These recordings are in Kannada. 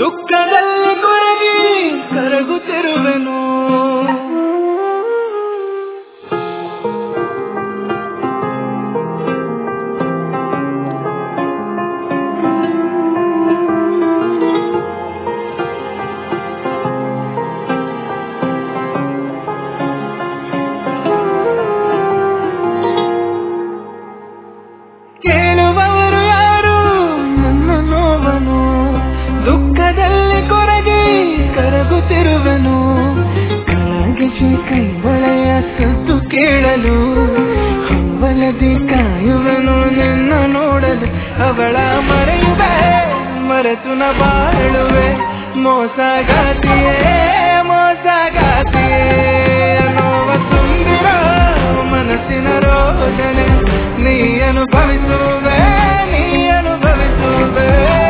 ದುಃಖದಲ್ಲಿ ಕೊರಗಿ ಕರಗುತ್ತಿರುವೆನು ಕೇಳುವವರು ಯಾರು ನನ್ನ ನೋವನು ದುಃಖದಲ್ಲಿ ಕೊರಗಿ ಕರಗುತ್ತಿರುವೆನು ಕಾಗಿಸಿ ಕೈ ಬಳೆಯ ಸದ್ದು ಕೇಳಲು ಹಂಬಲದಿ ಕಾಯುವೆನು ನಿನ್ನ ನೋಡಲು ಅವಳ ಮರೆಯುವೆ ಮರೆತು ನ ಬಾಳುವೆ ಮೋಸಗಾತಿಯೇ ಮೋಸಗಾತಿಯೇ ನೋವ ತುಂಬಿರೋ ಮನಸ್ಸಿನ ರೋದನೆ ನೀ ಅನುಭವಿಸುವೆ ನೀ ಅನುಭವಿಸುವೆ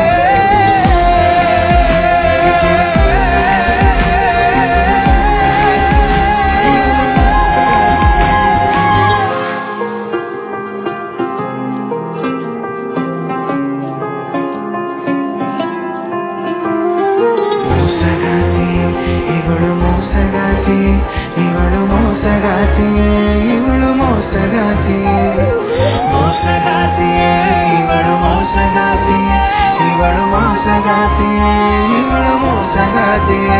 ಮೋಸಗಾತಿ ಇವಳು ಮೋಸಗಾತಿ ಇವಳು ಮೋಸಗಾತಿ ಇವಳು ಮೋಸಗಾತಿ ಮೋಸಗಾತಿಯೇ ಇವಳು ಮೋಸಗಾತಿ ಇವಳು ಮೋಸಗಾತಿಯೇ ಇವಳು ಮೋಸಗಾತಿಯೇ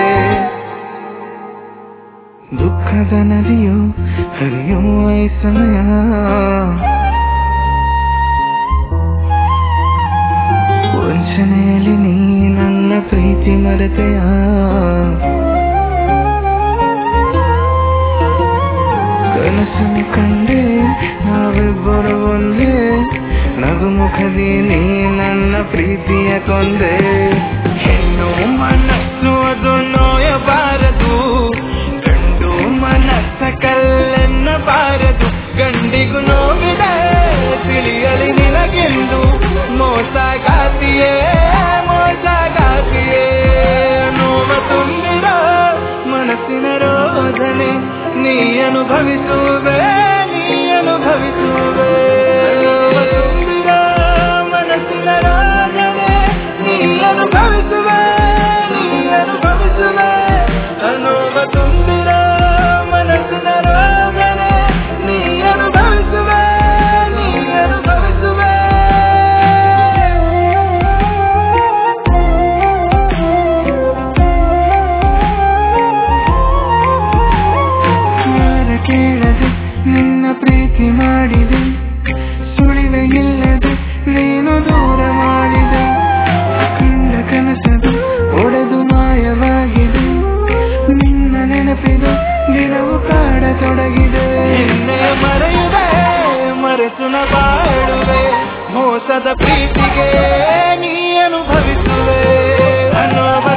ದುಃಖದ ನದಿಯು ಹರಿಯುವ ಈ ಸಮಯ ವಂಚನೆಯಲ್ಲಿ ನೀ ನನ್ನ ಪ್ರೀತಿ ಮರೆತೆಯ ಕನಸನ್ನು ಕಂಡೆ ನಾವಿಬ್ಬರು ಒಂದೇ ನಗುಮುಖದಿ ನೀ ನನ್ನ ಪ್ರೀತಿಯ ಕೊಂದೆ ಹೆಣ್ಣು ಮನಸ್ಸು ಅದು ನೋಯಬಾರದು ಗಂಡು ಮನಸ್ಸ ಕಲ್ಲೆನ್ನಬಾರದು ಗಂಡಿಗೂ ನೋವಿದೆ ತಿಳಿಯಲಿ ನಿನಗೆಂದು ಮೋಸಗಾತಿಯೇ ಮೋಸಗಾತಿಯೇ ನೋವ ತುಂಬಿರೋ ಮನಸ್ಸಿನ ರೋದನೆ ನೀ ಅನುಭವಿಸುವೆ ನೀ ಅನುಭವಿಸುವೆ ನೋವ ತುಂಬಿರೋ ಮನಸ್ಸಿನ ರೋದನೆ ನೀ ಅನುಭವಿಸುವೆ ನೀ ಅನುಭವಿಸುವೆ ನೋವ ತುಂಬಿರೋ ಮನಸ್ಸಿನ ರೋದನೆ ನೀ ಅನುಭವಿಸುವೆ ನೀ ಅನುಭವಿಸುವೆ ಯಾರ ಕೇಳದೆ ನಿನ್ನ ಪ್ರೀತಿ ಮಾಡಿದೆ ಸುಳಿವೆ ಇಲ್ಲದೆ ನೀನು ದೂರ ಮಾಡಿದೆ ಕಂಡ ಕನಸದು ಒಡೆದು ಮಾಯವಾಗಿದೆ ನಿನ್ನ ನೆನಪಿದು ದಿನವು ಕಾಡತೊಡಗಿದೆ ನಿನ್ನೆ ಮರೆಯುವೆ ಮರೆತು ನ ಬಾಳುವೆ ಮೋಸದ ಪ್ರೀತಿಗೆ ನೀ ಅನುಭವಿಸುವೆ ಅನ್ನೋ